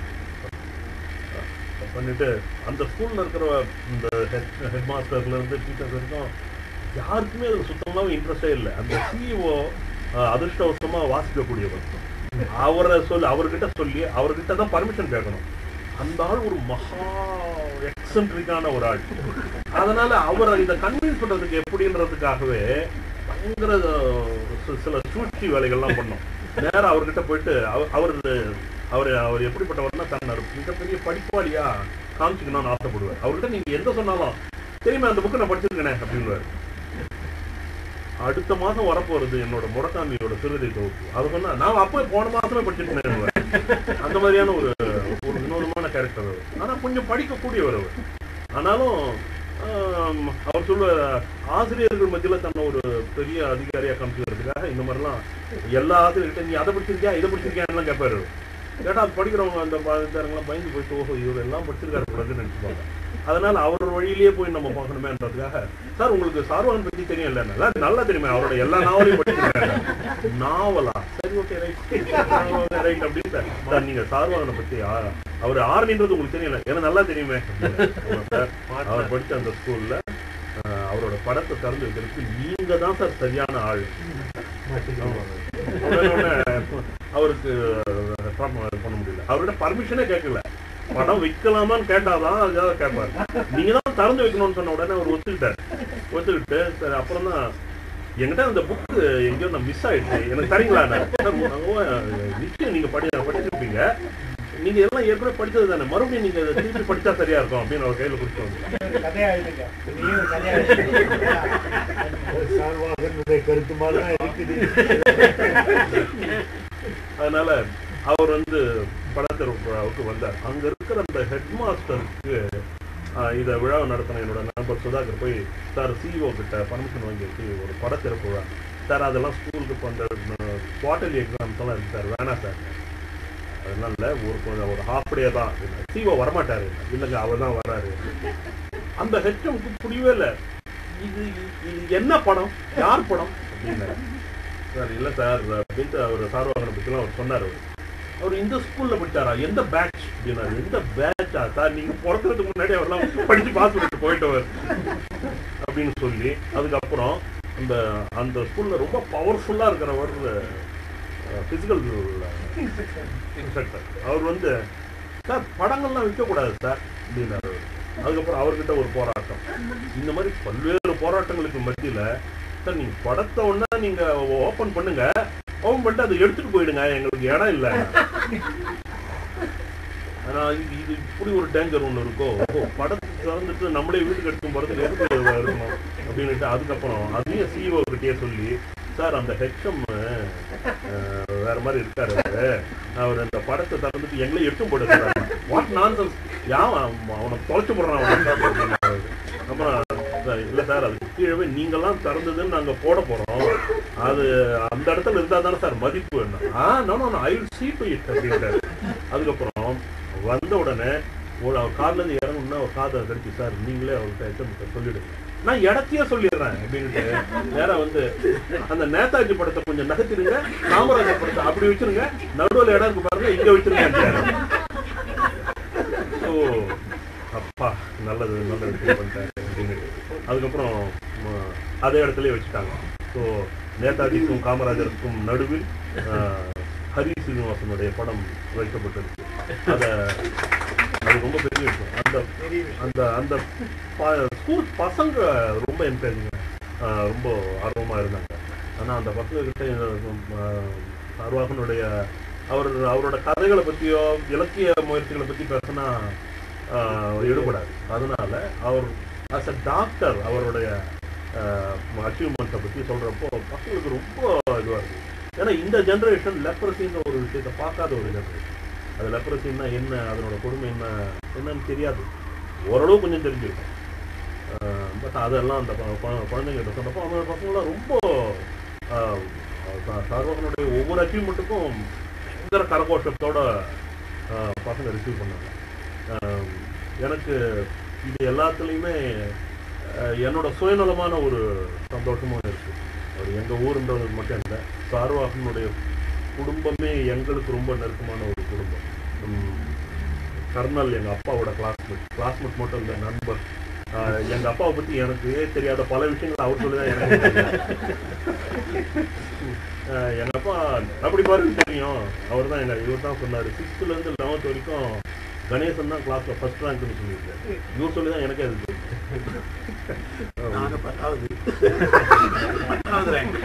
பண்ணிட்டு அந்த ஸ்கூல்ல இருக்கிற இந்த ஹெட் ஹெட் மாஸ்டர்ல இருந்து டீச்சர்ஸ் வரைக்கும் யாருக்குமே அதுல சுத்தமாவே இன்ட்ரெஸ்டே இல்லை அந்த சிஇஓ அதிர்ஷ்டவசமா வாசிக்கக்கூடியவர் அவரை சொல்லி அவர்கிட்ட சொல்லி அவர்கிட்ட தான் பர்மிஷன் கேட்கணும் அந்த ஆள் ஒரு மகா எக்ஸென்ட்ரிக்கான ஒரு ஆள் அதனால அவரை இதை கன்வின்ஸ் பண்றதுக்கு எப்படின்றதுக்காகவே பயங்கர சி- சில சூழ்ச்சி வேலைகள்லாம் பண்ணோம் நேரா அவர்கிட்ட போயிட்டு அவர் அவர் அவர் அவர் எப்படிப்பட்டவர்னா தன்னை ஒரு மிகப்பெரிய படிப்பாளியா காமிச்சுக்கணும்னு ஆசைப்படுவார் அவர்கிட்ட நீங்க எந்த சொன்னாலும் தெரியுமா அந்த புக்கை நான் படிச்சிருக்கேனே அப்படின்னுவார் அடுத்த மாசம் வரப்போறது என்னோட முடக்காமியோட சிறுதை தொகுப்பு அது சொன்னா நான் அப்போ போன மாசமே படிச்சிருக்கேன் அந்த மாதிரியான ஒரு ஒரு வினோதமான கேரக்டர் அவர் ஆனா கொஞ்சம் படிக்கக்கூடியவர் அவர் ஆனாலும் ஆம், அவர் சொல்ல ஆசிரியர்கள் மத்தியில தன்னை ஒரு பெரிய அதிகாரியா காமிச்சுக்கிறதுக்காக இந்த மாதிரிலாம் எல்லா ஆசிரியர்கிட்ட நீ அதை படிச்சிருக்கியா இதை படிச்சிருக்கியான்லாம் கேட்பாரு அவரு. கேட்டா அது படிக்கிறவங்க அந்த பாதித்தாரங்களாம் பயந்து போயிட்டு ஓஹோ இவர் எல்லாம் படிச்சிருக்காரு கூடாதுன்னு நினைச்சுப்பாங்க அதனால அவர் வழியிலேயே போய் நம்ம பார்க்கணுமேன்றதுக்காக சார் உங்களுக்கு சார்வான் பத்தி தெரியும் இல்ல நல்லா நல்லா தெரியுமே அவரோட எல்லா நாவலையும் படிச்சிருக்காரு நாவலா சரி ஓகே ரைட் ரைட் அப்படின்னு சார் சார் நீங்க சார்வாகனை பத்தி ஆ- அவர் ஆர்னின்றது உங்களுக்கு தெரியல எனக்கு நல்லா தெரியுமே அப்படின்னு. ஆமா சார் அவர் படிச்ச அந்த ஸ்கூல்ல அவரோட படத்தை திறந்து வைக்கிறதுக்கு நீங்க தான் சார் சரியான ஆள் ஆமா. உடனே உடனே அவருக்கு reform பண்ண முடியல அவர்கிட்ட பர்மிஷனே கேட்கல படம் வைக்கலாமான்னு கேட்டாதான் அதுக்காக கேட்பாரு நீங்க தான் திறந்து வைக்கணும்னு சொன்ன உடனே அவர் ஒத்துக்கிட்டார் ஒத்துக்கிட்டு சரி அப்புறம் தான் என்கிட்ட அந்த புக் எங்கேயோ நான் மிஸ் ஆயிடுச்சு எனக்கு தரீங்களா சார் ஓ, நிச்சயம் நீங்க படி படிச்சிருப்பீங்க நீங்க எல்லாம் ஏற்கனவே படிச்சது தானே மறுபடியும் நீங்க இதை திருப்பி படிச்சா சரியா இருக்கும் அப்படின்னு அவர் கையில கொடுத்து வந்து கதையா எழுதுங்க நீயும் கதையா எழுதுங்க சார்வாகனுடைய கருத்து மாதிரி தான் இருக்குது அதனால அவர் வந்து படத்திருப்புக்கு வந்தார் அங்க இருக்கிற அந்த ஹெட் மாஸ்டருக்கு இதை விழாவை நடத்தின என்னோட நண்பர் சுதாகர் போய் சார் சிஇஓ கிட்ட பர்மிஷன் வாங்கிட்டு ஒரு படத்திறப்பு விழா சார் அதெல்லாம் ஸ்கூலுக்கு இப்போ அந்த குவார்டர்லி எக்ஸாம்ஸ் எல்லாம் இருக்கு சார் வேணாம் சார் அதனால இல்ல ஒரு கொஞ்சம் ஒரு ஹாஃப் டே தான் சிஓ வரமாட்டாரு இல்லைங்க அவர் தான் வர்றாரு அந்த ஹெச்எம்க்கு புரியவே இல்லை இது இது என்ன படம் யார் படம் அப்படின்னாரு சார் இல்ல சார் அப்படின்ட்டு அவர் சார்வாகனை பற்றிலாம் அவர் சொன்னார் அவர் அவர் இந்த ஸ்கூல்ல படிச்சாரா எந்த பேட்ச் அப்படின்னாரு எந்த பேட்சா சார் நீங்க பிறக்கிறதுக்கு முன்னாடி அவர்லாம் படிச்சு பாஸ் பண்ணிட்டு போயிட்டவர் அப்படின்னு சொல்லி அதுக்கப்புறம் அந்த அந்த ஸ்கூல்ல ரொம்ப பவர்ஃபுல்லா இருக்கிறவர் பிசிக்கல் இன்ஸ்ட்ரக்டர் அவர் வந்து சார் படங்கள்லாம் விற்கக்கூடாது சார் அப்படின்னாரு அவரு. அதுக்கப்புறம் அவர்கிட்ட ஒரு போராட்டம் இந்த மாதிரி பல்வேறு போராட்டங்களுக்கு மத்தியில சார் நீங்க படத்தை ஒண்ணா நீங்க ஓபன் பண்ணுங்க ஓபன் பண்ணிட்டு அதை எடுத்துட்டு போயிடுங்க எங்களுக்கு இடம் இல்லை ஆனா இது இது இப்படி ஒரு டேஞ்சர் ஒண்ணு இருக்கோ ஓ படத்தை திறந்துட்டு நம்மளே வீட்டுக்கு எடுத்து போறதுக்கு எதுக்கு இருக்கணும் அப்படின்னுட்டு அதுக்கப்புறம் அதையும் சிஇஓ கிட்டயே சொல்லி சார் அந்த ஹெச்எம் வேற மாதிரி இருக்காரு அவரு. அவர் அந்த படத்தை திறந்துட்டு எங்களே எடுத்து போட்டு வாட் நான் யான் அவனை தொலைச்சு போடுறான் அவனை அப்படின்னாரு. அப்புறம் சார், இல்ல சார் அதுக்கு கீழே நீங்கெல்லாம் திறந்ததுன்னு நாங்க போட போறோம் அது அந்த இடத்துல இருந்தா தானே சார் மதிப்பு வேணும் ஆ no no I will see to it அப்படின்ட்டாரு அதுக்கப்புறம் வந்த உடனே ஒரு அவர் கார்ல இருந்து இறங்கணும்னா அவர் காதை கடிச்சு சார் நீங்களே அவர்கிட்ட எச்சம் சொல்லிடுங்க நான் இடத்தையே சொல்லிடுறேன் அப்படின்ட்டு நேரா வந்து அந்த நேதாஜி படத்தை கொஞ்சம் நகர்த்திடுங்க காமராஜர் படத்தை அப்படி வச்சிருங்க நடுவில் இடம் இருக்கு பாருங்க இங்க வச்சிருங்க ஓ அப்பா நல்லது நல்ல விஷயம் பண்ணிட்டாரு அப்படின்னு அதுக்கப்புறம் ம, அதே இடத்துலயே வச்சுட்டாங்க ஸோ நேதாஜிக்கும் காமராஜருக்கும் நடுவில் ஆஹ், ஹரி சீனிவாசனுடைய படம் வைக்கப்பட்டிருக்கு அத அது ரொம்ப பெரிய விஷயம் அந்த அந்த அந்த ப- ஸ்கூல் பசங்க ரொம்ப என்கரேஜிங் ரொம்ப ஆர்வமா இருந்தாங்க ஆனா அந்த பசங்க கிட்ட சர்வாகனுடைய அவர் அவரோட கதைகளை பத்தியோ இலக்கிய முயற்சிகளை பத்தி பேசினா ஈடுபடாது அதனால அவர் அஸ் அ டாக்டர் அவருடைய அச்சீவ்மெண்ட்டை பத்தி சொல்றப்போ பசங்களுக்கு ரொம்ப இதுவா இருக்கு ஏன்னா இந்த ஜெனரேஷன் லெப்ரசின்ற ஒரு விஷயத்தை பார்க்காத ஒரு ஜெனரேஷன் அது லெப்ரசின்னா என்ன அதனோட கொடுமை என்ன என்னன்னு தெரியாது ஓரளவு கொஞ்சம் தெரிஞ்சிருக்கும் பட் அதெல்லாம் அந்த ப- ப- குழந்தைங்கிட்ட சொன்னப்போ அவங்க பசங்களாம் ரொம்ப சர்வகனுடைய ஒவ்வொரு அச்சீவ்மெண்ட்டுக்கும் பயங்கர கரகோஷத்தோட ஆஹ், பசங்க ரிசீவ் பண்ணாங்க ஆஹ், எனக்கு இது எல்லாத்துலேயுமே ஆஹ், என்னோட சுயநலமான ஒரு சந்தோஷமும் இருக்கு அவர் எங்க ஊருன்றது மட்டும் இல்லை சார்வாகனுடைய குடும்பமே எங்களுக்கு ரொம்ப நெருக்கமான ஒரு குடும்பம் உம், கர்னல் எங்க அப்பாவோட கிளாஸ்மேட் கிளாஸ்மேட் மட்டும் இல்லை நண்பர் ஆஹ், எங்க அப்பாவை பத்தி எனக்கு தெரியாத பல விஷயங்கள் அவர் சொல்லிதான் எனக்கு தெரியும். ஆஹ், எங்க அப்பா அப்படி பாருங்க தெரியும் அவர் தான் எங்க இவர் தான் சொன்னாரு சிக்ஸ்த்ல இருந்து லெவன்த் வரைக்கும் கணேசன் தான் கிளாஸ்ல ஃபர்ஸ்ட் ரேங்க்னு சொல்லியிருக்காரு இவர் சொல்லி தான் எனக்கே அது தெரியும் நாங்க பத்தாவது பத்தாவது rank.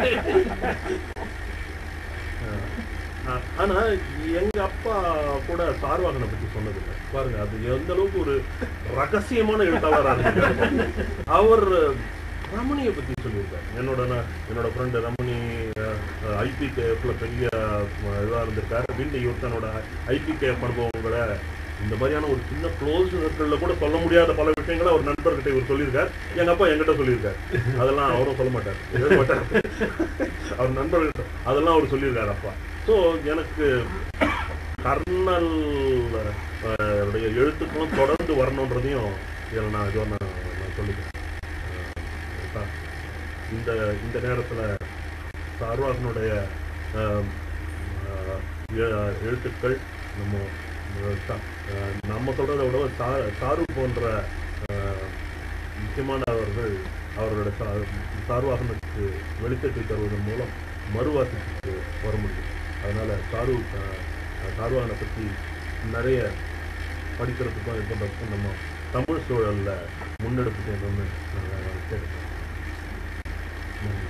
ஆஹ் ஆனா எங்க அப்பா கூட சார்வாகனை பத்தி சொன்னதில்லை பாருங்க அது எந்த அளவுக்கு ஒரு ரகசியமான எழுத்தாளரா இருக்காரு அவர் ரமணியை பத்தி சொல்லியிருக்காரு என்னோட நான் என்னோட ஃப்ரெண்டு ரமணி ஐபிகேஎஃப்ல பெரிய அஹ், இதா இருந்திருக்காரு அப்படின்னு இவர் தன்னோட ஐபிகேஎஃப் அனுபவங்களை இந்த மாதிரியான ஒரு சின்ன க்ளோஸ் சர்க்கிள்ல கூட சொல்ல முடியாத பல விஷயங்களை அவர் நண்பர்கிட்ட இவர் சொல்லியிருக்காரு எங்க அப்பா என்கிட்ட சொல்லியிருக்காரு அதெல்லாம் அவரும் சொல்ல மாட்டார் எதுவும் மாட்டார் அவர் நண்பர்கள் அதெல்லாம் அவர் சொல்லியிருக்காரு அப்பா ஸோ எனக்கு கர்னல் அஹ், உடைய எழுத்துக்களும் தொடர்ந்து வரணுன்றதையும் இதில் நான் இதோ நான் நான் சொல்லிக்கிறேன் அஹ், சார், இந்த இந்த நேரத்தில் சார்வாகனுடைய அஹ், அஹ், எ- எழுத்துக்கள் நம்ம அஹ், சா- அஹ், நம்ம சொல்றதை விட சா சாரு போன்ற அஹ், முக்கியமானவர்கள் அவரோட சா- சார்வாகனுக்கு வெளிச்சத்தை தருவதன் மூலம் மறுவாசிக்கு வர முடியும் அதனால சாரு அஹ், சார்வாகனை பற்றி நிறைய படிக்கிறதுக்கும் இது பண்ணுறதுக்கும் நம்ம தமிழ் சூழல்ல முன்னெடுப்பு செய்யணும்னு நான் கேட்குறேன் நன்றி.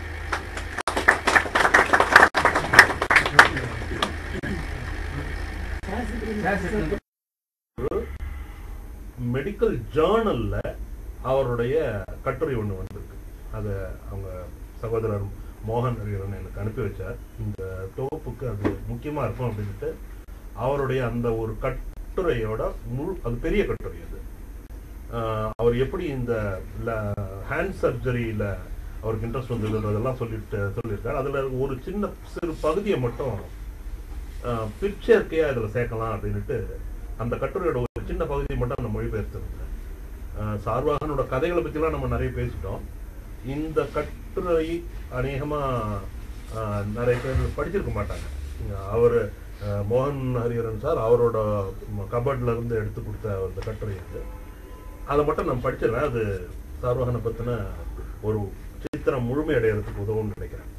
மெடிக்கல் ஜேர்னல்ல அவருடைய கட்டுரை ஒன்று வந்திருக்கு அதை அவங்க சகோதரர் மோகன் ஹரிஹரன் எனக்கு அனுப்பி வச்சார் இந்த தொகுப்புக்கு அது முக்கியமா இருக்கும் அப்படின்ட்டு அவருடைய அந்த ஒரு கட்டுரையோட முழு அது பெரிய கட்டுரை அது ஆஹ் அவர் எப்படி இந்த ஹேண்ட் சர்ஜரியில அவருக்கு இன்ட்ரெஸ்ட் வந்ததுன்றதெல்லாம் சொல்லிட்டு சொல்லியிருக்காரு அதுல ஒரு சின்ன சிறு பகுதியை மட்டும் ஆஹ் பிற்சேர்க்கையா இதுல சேர்க்கலாம் அப்படின்னுட்டு அந்த கட்டுரையோட ஒரு சின்ன பகுதியை மட்டும் அந்த மொழிபெயர்த்திருந்தேன் ஆஹ் சார்வாகனோட கதைகளை பத்திலாம் நம்ம நிறைய பேசிட்டோம் இந்த கட்டுரை அநேகமா ஆஹ் நிறைய பேர் படிச்சிருக்க மாட்டாங்க அவர் மோகன் ஹரிஹரன் சார் அவரோட கபட்ல இருந்து எடுத்து கொடுத்த அந்த கட்டுரை அது அதை மட்டும் நான் படிச்சிடுறேன் அது சார்வாகனை பத்தின ஒரு சித்திரம் முழுமையடைகிறதுக்கு உதவும்னு நினைக்கிறேன்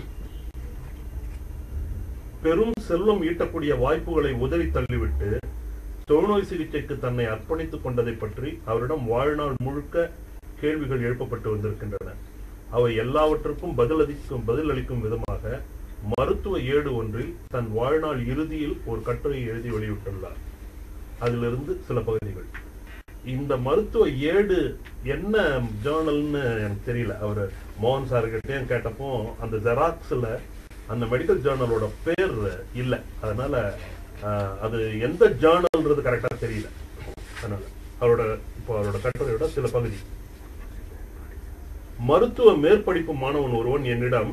பெரும் செல்வம் ஈட்டக்கூடிய வாய்ப்புகளை உதறி தள்ளிவிட்டு தொழுநோய் சிகிச்சைக்கு தன்னை அர்ப்பணித்துக் கொண்டதை பற்றி அவரிடம் வாழ்நாள் முழுக்க கேள்விகள் எழுப்பப்பட்டு வந்திருக்கின்றன அவை எல்லாவற்றுக்கும் பதிலளிக்கும் பதிலளிக்கும் விதமாக மருத்துவ ஏடு ஒன்றில் தன் வாழ்நாள் இறுதியில் ஒரு கட்டுரையை எழுதி வெளியிட்டுள்ளார் அதிலிருந்து சில பகுதிகள் இந்த மருத்துவ ஏடு என்ன ஜேர்னல்னு எனக்கு தெரியல அவர் மோகன் சார் கிட்டேயும் கேட்டப்போ அந்த ஜெராக்ஸ்ல அந்த மெடிக்கல் ஜேர்னலோட பேர் இல்ல அதனால ஆஹ், அது எந்த ஜேர்னல்ன்றது கரெக்டா தெரியல அதனால அவரோட இப்போ அவரோட கட்டுரையோட சில பகுதி மருத்துவ மேற்படிப்பு மாணவன் ஒருவன் என்னிடம்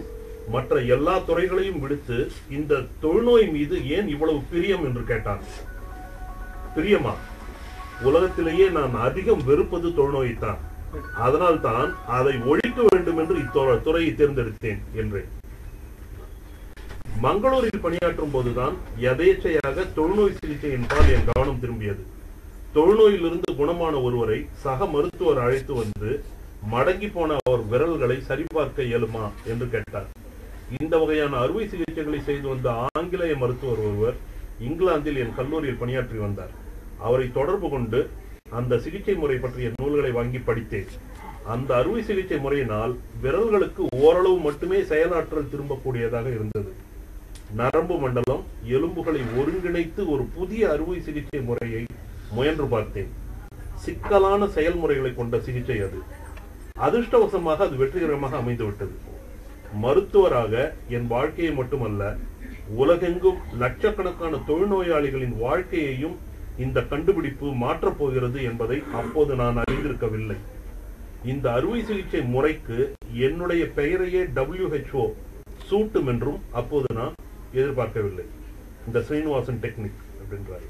மற்ற எல்லா துறைகளையும் விடுத்து இந்த தொழுநோய் மீது ஏன் இவ்வளவு பிரியம் என்று கேட்டான் பிரியமா உலகத்திலேயே நான் அதிகம் வெறுப்பது தொழுநோயைத்தான் அதனால் தான் அதை ஒழிக்க வேண்டும் என்று இத்துறை- துறையை தேர்ந்தெடுத்தேன் என்றேன் மங்களூரில் பணியாற்றும் போதுதான் எதேச்சையாக தொழுநோய் சிகிச்சை என்பால் என் கவனம் திரும்பியது தொழுநோயிலிருந்து குணமான ஒருவரை சக மருத்துவர் அழைத்து வந்து மடங்கி போன அவர் விரல்களை சரிபார்க்க இயலுமா என்று கேட்டார் இந்த வகையான அறுவை சிகிச்சைகளை செய்து வந்த ஆங்கிலேய மருத்துவர் ஒருவர் இங்கிலாந்தில் என் கல்லூரியில் பணியாற்றி வந்தார் அவரை தொடர்பு கொண்டு அந்த சிகிச்சை முறை பற்றிய நூல்களை வாங்கி படித்தேன் அந்த அறுவை சிகிச்சை முறையினால் விரல்களுக்கு ஓரளவு மட்டுமே செயலாற்றல் திரும்பக்கூடியதாக இருந்தது நரம்பு மண்டலம் எலும்புகளை ஒருங்கிணைத்து ஒரு புதிய அறுவை சிகிச்சை முறையை முயன்று பார்த்தேன் சிக்கலான செயல்முறைகளை கொண்ட சிகிச்சை அது அதிர்ஷ்டவசமாக அது வெற்றிகரமாக அமைந்துவிட்டது மருத்துவராக என் வாழ்க்கையை மட்டுமல்ல உலகெங்கும் லட்சக்கணக்கான தொழுநோயாளிகளின் வாழ்க்கையையும் இந்த கண்டுபிடிப்பு மாற்றப் போகிறது என்பதை அப்போது நான் அறிந்திருக்கவில்லை இந்த அறுவை சிகிச்சை முறைக்கு என்னுடைய பெயரையே WHO சூட்டும் என்றும் அப்போது நான் எதிர்பார்க்கவில்லை இந்த ஸ்ரீனிவாசன் டெக்னிக் அப்படின்றாரு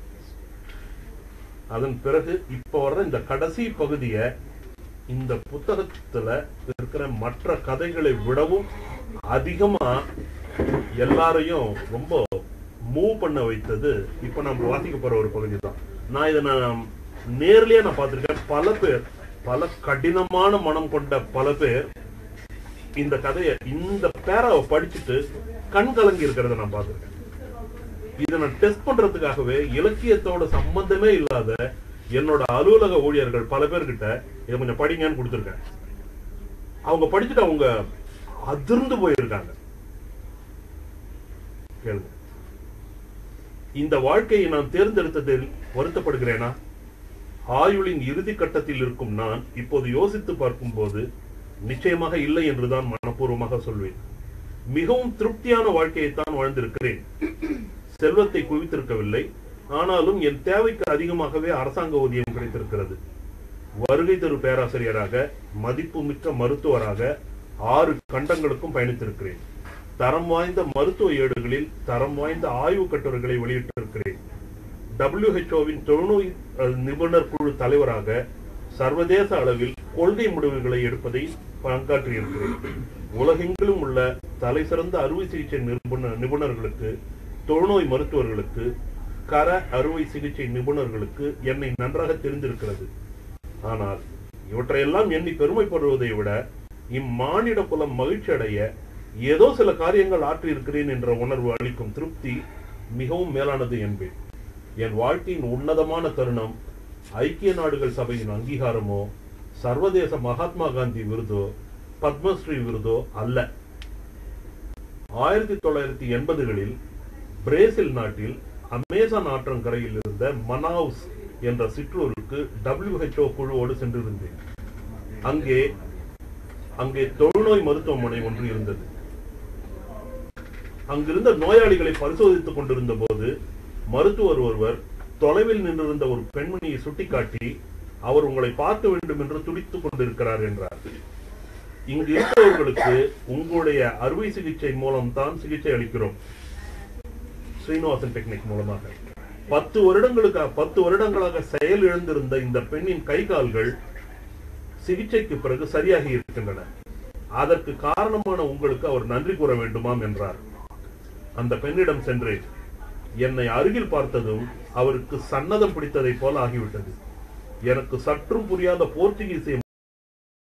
அதன் பிறகு இப்ப வர்ற இந்த கடைசி பகுதியை இந்த புத்தகத்துல இருக்கிற மற்ற கதைகளை விடவும் அதிகமா எல்லாரையும் ரொம்ப மூவ் பண்ண வைத்தது இப்ப நம்ம வாசிக்க போற ஒரு பகுதி தான் நான் இதை நான் நேர்லயே நான் பார்த்திருக்கேன் பல பேர் பல கடினமான மனம் கொண்ட பல பேர் இந்த கதையை இந்த பேராவை படிச்சுட்டு கண் கலங்கி இருக்கிறத நான் பார்த்திருக்கேன் இதை நான் டெஸ்ட் பண்றதுக்காகவே இலக்கியத்தோட சம்பந்தமே இல்லாத என்னோட அலுவலக ஊழியர்கள் பல பேர்கிட்ட இதை கொஞ்சம் படிங்கன்னு கொடுத்துருக்கேன் அவங்க படிச்சுட்டு அவங்க அதிர்ந்து போயிருக்காங்க கேளுங்க இந்த வாழ்க்கையை நான் தேர்ந்தெடுத்ததில் வருத்தப்படுகிறேனா ஆயுளின் இறுதி கட்டத்தில் இருக்கும் நான் இப்போது யோசித்து பார்க்கும்போது நிச்சயமாக இல்லை என்றுதான் மனப்பூர்வமாக சொல்வேன் மிகவும் திருப்தியான வாழ்க்கையைத்தான் வாழ்ந்திருக்கிறேன் செல்வத்தை குவித்திருக்கவில்லை ஆனாலும் என் தேவைக்கு அதிகமாகவே அரசாங்க ஊதியம் கிடைத்திருக்கிறது வருகை தரு பேராசிரியராக மதிப்புமிக்க மருத்துவராக ஆறு கண்டங்களுக்கும் பயணித்திருக்கிறேன் தரம் வாய்ந்த மருத்துவ ஏடுகளில் தரம் வாய்ந்த ஆய்வு கட்டுரைகளை வெளியிட்டிருக்கிறேன் டபிள்யூஹெச்ஓவின் தொழுநோய் அஹ், நிபுணர் குழு தலைவராக சர்வதேச அளவில் கொள்கை முடிவுகளை எடுப்பதை பங்காற்றியிருக்கிறேன் உலகெங்கிலும் உள்ள தலை சிறந்த அறுவை சிகிச்சை நிபுண நிபுணர்களுக்கு தொழுநோய் மருத்துவர்களுக்கு கர அறுவை சிகிச்சை நிபுணர்களுக்கு என்னை நன்றாக தெரிந்திருக்கிறது ஆனால் இவற்றையெல்லாம் எண்ணி பெருமைப்படுவதை விட இம்மானிட குலம் மகிழ்ச்சி அடைய ஏதோ சில காரியங்கள் ஆற்றியிருக்கிறேன் என்ற உணர்வு அளிக்கும் திருப்தி மிகவும் மேலானது என்பேன் என் வாழ்க்கையின் உன்னதமான தருணம் ஐக்கிய நாடுகள் சபையின் அங்கீகாரமோ சர்வதேச மகாத்மா காந்தி விருதோ பத்மஸ்ரீ விருதோ அல்ல ஆயிரத்தி தொள்ளாயிரத்தி எண்பதுகளில் பிரேசில் நாட்டில் அமேசான் ஆற்றங்கரையில் இருந்த மனாவுஸ் என்ற சிற்றூருக்கு WHO குழுவோடு சென்றிருந்தேன் அங்கே அங்கே தொழுநோய் மருத்துவமனை ஒன்று இருந்தது அங்கிருந்த நோயாளிகளை பரிசோதித்துக் கொண்டிருந்த போது மருத்துவர் ஒருவர் தொலைவில் நின்றிருந்த ஒரு பெண்மணியை சுட்டிக்காட்டி அவர் உங்களை பார்க்க வேண்டும் என்று துடித்துக் கொண்டிருக்கிறார் என்றார் இங்கு இருக்கிறவர்களுக்கு உங்களுடைய அறுவை சிகிச்சை மூலம்தான் சிகிச்சை அளிக்கிறோம் ஸ்ரீனிவாசன் டெக்னிக் மூலமாக பத்து வருடங்களுக்கு பத்து வருடங்களாக செயல் இழந்திருந்த இந்த பெண்ணின் கை கால்கள் சிகிச்சைக்கு பிறகு சரியாகி இருக்கின்றன அதற்கு காரணமான உங்களுக்கு அவர் நன்றி கூற வேண்டுமாம் என்றார் அந்த பெண்ணிடம் சென்றேன் என்னை அருகில் பார்த்ததும் அவருக்கு சன்னதம் பிடித்ததைப் போல ஆகிவிட்டது எனக்கு சற்றும் புரியாத போர்ச்சுகீசிய